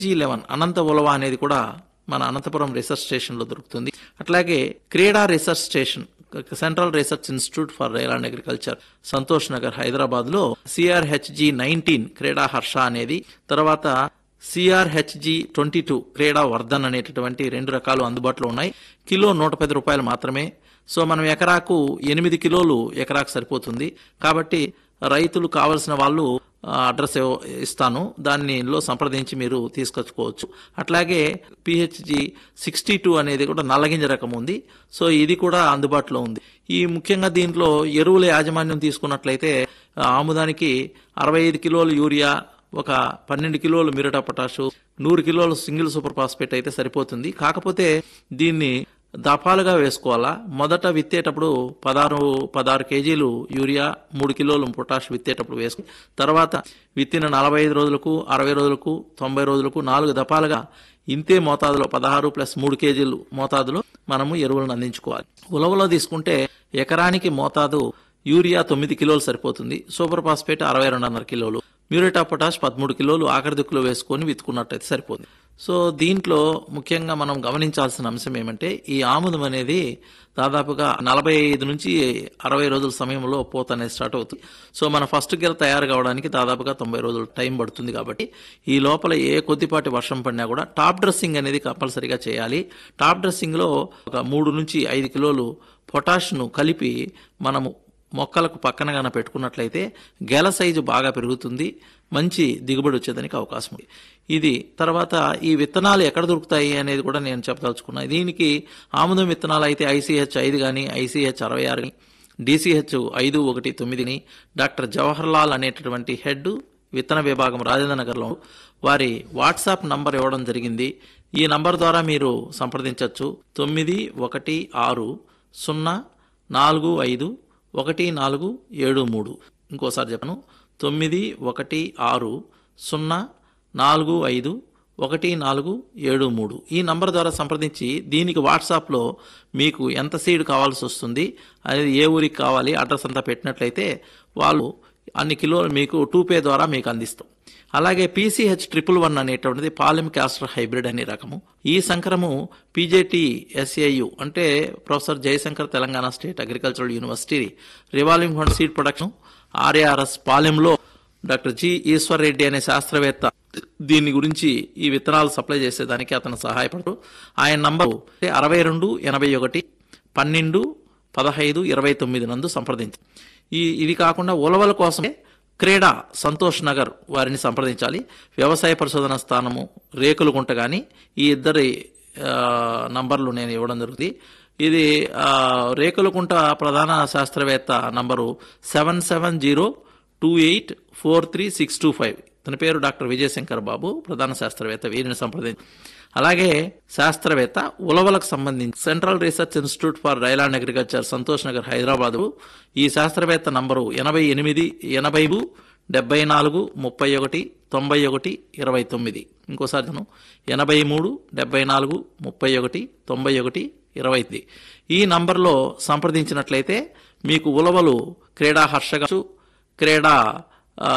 G eleven అనంత ఉలవ అనేది కూడా మన అనంతపురం రీసెర్చ్ స్టేషన్లో దొరుకుతుంది అట్లాగే CRIDA research station central research institute for rail and agriculture Santosh Nagar Hyderabad లో సిఆర్హెచ్జి నైన్టీన్ క్రీడా హర్ష అనేది తర్వాత సిఆర్హెచ్జి ట్వంటీ టూ క్రీడా వర్ధన్ అనేటటువంటి రెండు రకాలు అందుబాటులో ఉన్నాయి కిలో నూట పది రూపాయలు మాత్రమే సో మనం ఎకరాకు ఎనిమిది కిలోలు ఎకరాకు సరిపోతుంది కాబట్టి రైతులు కావలసిన వాళ్ళు ఆ, అడ్రస్ ఇవ్వ- ఇస్తాను దానిలో సంప్రదించి మీరు తీసుకొచ్చుకోవచ్చు అట్లాగే పిహెచ్జి సిక్స్టీ టూ అనేది కూడా నల్లగింజ రకం ఉంది సో ఇది కూడా అందుబాటులో ఉంది ఈ ముఖ్యంగా దీంట్లో ఎరువుల యాజమాన్యం తీసుకున్నట్లయితే ఆ, ఆముదానికి అరవై ఐదు కిలోలు యూరియా ఒక పన్నెండు కిలోలు మిరటా పొటాషు నూరు కిలోలు సింగిల్ సూపర్ ఫాస్ఫేట్ అయితే సరిపోతుంది కాకపోతే దీన్ని దఫాలుగా వేసుకోవాలా మొదట విత్తేటప్పుడు పదహారు పదహారు కేజీలు యూరియా మూడు కిలోలు పొటాష్ విత్తేటప్పుడు వేసుకుని తర్వాత విత్తిన నలభై ఐదు రోజులకు అరవై రోజులకు తొంభై రోజులకు నాలుగు దఫాలుగా ఇంతే మోతాదులో పదహారు ప్లస్ మూడు కేజీలు మోతాదులో మనము ఎరువులను అందించుకోవాలి ఉలవలో తీసుకుంటే ఎకరానికి మోతాదు యూరియా తొమ్మిది కిలోలు సరిపోతుంది సూపర్ ఫాస్ఫేట్ అరవై రెండున్నర కిలోలు మ్యూరేట్ ఆఫ్ పొటాష్ పదమూడు కిలోలు ఆఖరి దిక్కులో వేసుకొని విత్తుకున్నట్టయితే సరిపోతుంది సో దీంట్లో ముఖ్యంగా మనం గమనించాల్సిన అంశం ఏమంటే ఈ ఆముదం అనేది దాదాపుగా నలభై ఐదు నుంచి అరవై రోజుల సమయంలో పూత అనేది స్టార్ట్ అవుతుంది సో మన ఫస్ట్ గెల తయారు కావడానికి దాదాపుగా తొంభై రోజులు టైం పడుతుంది కాబట్టి ఈ లోపల ఏ కొద్దిపాటి వర్షం పడినా కూడా టాప్ డ్రెస్సింగ్ అనేది కంపల్సరీగా చేయాలి టాప్ డ్రెస్సింగ్లో ఒక మూడు నుంచి ఐదు కిలోలు పొటాష్ను కలిపి మనము మొక్కలకు పక్కన గాన పెట్టుకున్నట్లయితే గెల సైజు బాగా పెరుగుతుంది మంచి దిగుబడి వచ్చేదానికి అవకాశం ఉంది ఇది తర్వాత ఈ విత్తనాలు ఎక్కడ దొరుకుతాయి అనేది కూడా నేను చెప్పదలుచుకున్నా దీనికి ఆముదం విత్తనాలు అయితే ఐసీహెచ్ ఐదు కానీ ఐసీహెచ్ అరవై ఆరు డిసిహెచ్ ఐదు ఒకటి తొమ్మిదిని డాక్టర్ జవహర్ లాల్ అనేటటువంటి హెడ్ విత్తన విభాగం రాజేంద్ర నగర్లో వారి వాట్సాప్ నంబర్ ఇవ్వడం జరిగింది ఈ నంబర్ ద్వారా మీరు సంప్రదించవచ్చు తొమ్మిది ఒకటి ఆరు సున్నా నాలుగు ఐదు ఒకటి నాలుగు ఏడు మూడు ఇంకోసారి చెప్పను తొమ్మిది ఒకటి ఆరు సున్నా నాలుగు ఐదు ఒకటి నాలుగు ఏడు మూడు ఈ నంబర్ ద్వారా సంప్రదించి దీనికి వాట్సాప్లో మీకు ఎంత సీడ్ కావాల్సి వస్తుంది అనేది ఏ ఊరికి కావాలి అడ్రస్ అంతా పెట్టినట్లయితే వాళ్ళు అన్ని కిలోలు మీకు టూ పే ద్వారా మీకు అందిస్తాం అలాగే పీసీహెచ్ ట్రిపుల్ వన్ అనేటువంటిది పాలిమ్ క్యాస్టర్ హైబ్రిడ్ అనే రకము ఈ సంకరము పీజేటీ ఎస్ఏయు అంటే professor Jayashankar Telangana state agricultural university revolving fund seed production RARS పాలెంలో డాక్టర్ జి ఈశ్వర్ రెడ్డి అనే శాస్త్రవేత్త దీని గురించి ఈ విత్తనాలు సప్లై చేసేదానికి అతను సహాయపడు ఆయన నంబరు అరవై రెండు ఎనభై ఒకటి పన్నెండు పదహైదు ఇరవై తొమ్మిది నందు సంప్రదించి ఈ ఇవి కాకుండా ఉలవల కోసమే క్రీడా సంతోష్ నగర్ వారిని సంప్రదించాలి వ్యవసాయ పరిశోధన స్థానము రేకులగుంట కానీ ఈ ఇద్దరి ఆ, నంబర్లు నేను ఇవ్వడం జరుగుతుంది ఇది ఆ, రేకులకుంట ప్రధాన శాస్త్రవేత్త number seven seven zero two eight four three six two five తన పేరు డాక్టర్ విజయశంకర్ బాబు ప్రధాన శాస్త్రవేత్త వీరిని సంప్రదించి అలాగే శాస్త్రవేత్త ఉలవలకు సంబంధించి central research institute for rail and agriculture Santosh Nagar Hyderabad ఈ శాస్త్రవేత్త నంబరు ఎనభై ఎనిమిది ఎనభై డెబ్బై నాలుగు ముప్పై ఒకటి తొంభై ఒకటి ఇరవై తొమ్మిది ఇంకోసారి నేను ఎనభై మూడు డెబ్బై నాలుగు ముప్పై ఒకటి తొంభై ఒకటి ఇరవై తొమ్మిది ఈ నంబర్లో సంప్రదించినట్లయితే మీకు ఉలవలు క్రీడా హర్ష కావచ్చు క్రీడా ఆ,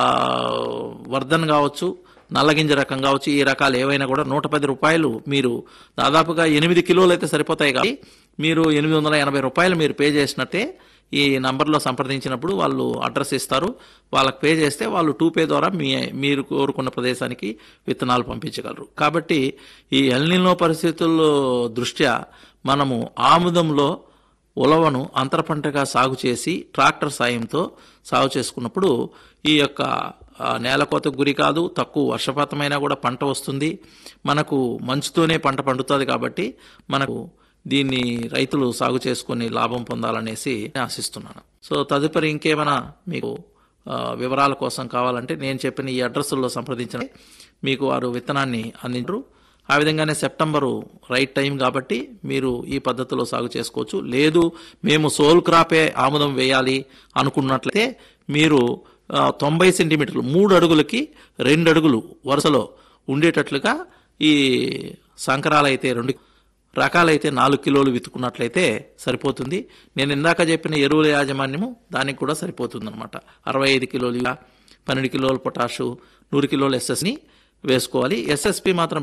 వర్ధన్ కావచ్చు నల్లగింజ రకం కావచ్చు ఈ రకాలు ఏవైనా కూడా నూట పది రూపాయలు మీరు దాదాపుగా ఎనిమిది కిలోలు అయితే సరిపోతాయి కాబట్టి మీరు ఎనిమిది వందల ఎనభై రూపాయలు మీరు పే చేసినట్టే ఈ నంబర్లో సంప్రదించినప్పుడు వాళ్ళు అడ్రస్ ఇస్తారు వాళ్ళకి పే చేస్తే వాళ్ళు టూ పే ద్వారా మీ మీరు కోరుకున్న ప్రదేశానికి విత్తనాలు పంపించగలరు కాబట్టి ఈ ఎల్నినో పరిస్థితుల్లో దృష్ట్యా మనము ఆముదంలో ఉలవను అంతర పంటగా సాగు చేసి ట్రాక్టర్ సాయంతో సాగు చేసుకున్నప్పుడు ఈ యొక్క ఆ, నేలకోతకు గురి కాదు తక్కువ వర్షపాతమైనా కూడా పంట వస్తుంది మనకు మంచుతోనే పంట పండుతుంది కాబట్టి మనకు దీన్ని రైతులు సాగు చేసుకొని లాభం పొందాలనేసి ఆశిస్తున్నాను సో తదుపరి ఇంకేమైనా మీకు ఆ, వివరాల కోసం కావాలంటే నేను చెప్పిన ఈ అడ్రస్లో సంప్రదించిన మీకు వారు విత్తనాన్ని అందించరు ఆ విధంగానే సెప్టెంబరు రైట్ టైం కాబట్టి మీరు ఈ పద్ధతిలో సాగు చేసుకోవచ్చు లేదు మేము సోల్ క్రాపే ఆముదం వేయాలి అనుకున్నట్లయితే మీరు ఆ, తొంభై సెంటీమీటర్లు మూడు అడుగులకి రెండు అడుగులు వరుసలో ఉండేటట్లుగా ఈ సంకరాలైతే రెండు రకాలైతే నాలుగు కిలోలు విత్తుకున్నట్లయితే సరిపోతుంది నేను ఇందాక చెప్పిన ఎరువుల యాజమాన్యము దానికి కూడా సరిపోతుంది అనమాట అరవై ఐదు కిలోలు ఇలా పన్నెండు కిలోలు పొటాషు నూరు కిలోలు ఎస్ఎస్ని వేసుకోవాలి ఎస్ఎస్పి మాత్రం